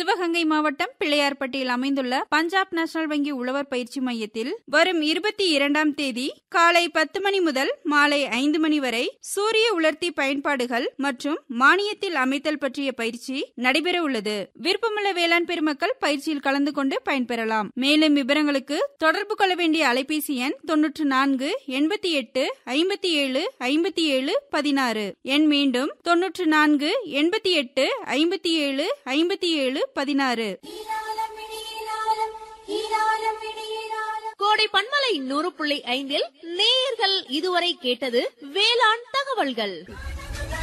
சிவகங்கை மாவட்டம் பிள்ளையார்பட்டியில் அமைந்துள்ள பஞ்சாப் நேஷனல் வங்கி உழவர் பயிற்சி மையத்தில் வரும் இருபத்தி இரண்டாம் தேதி காலை பத்து மணி முதல் மாலை ஐந்து மணி வரை சூரிய உலர்த்தி பயன்பாடுகள் மற்றும் மானியத்தில் அமைத்தல் பற்றிய பயிற்சி நடைபெற உள்ளது விருப்பமுள்ள வேளாண் பெருமக்கள் பயிற்சியில் கலந்து கொண்டு பயன்பெறலாம் மேலும் விவரங்களுக்கு தொடர்பு கொள்ள வேண்டிய அலைபேசி எண் தொன்னூற்று நான்கு எண்பத்தி எட்டு ஐம்பத்தி ஏழு ஐம்பத்தி ஏழு பதினாறு எண் மீண்டும் தொன்னூற்று நான்கு எண்பத்தி எட்டு ஐம்பத்தி ஏழு ஐம்பத்தி ஏழு பதினாறு கோடை பண்பலை நூறு புள்ளி ஐந்தில் நேயர்கள் இதுவரை கேட்டது வேளாண் தகவல்கள்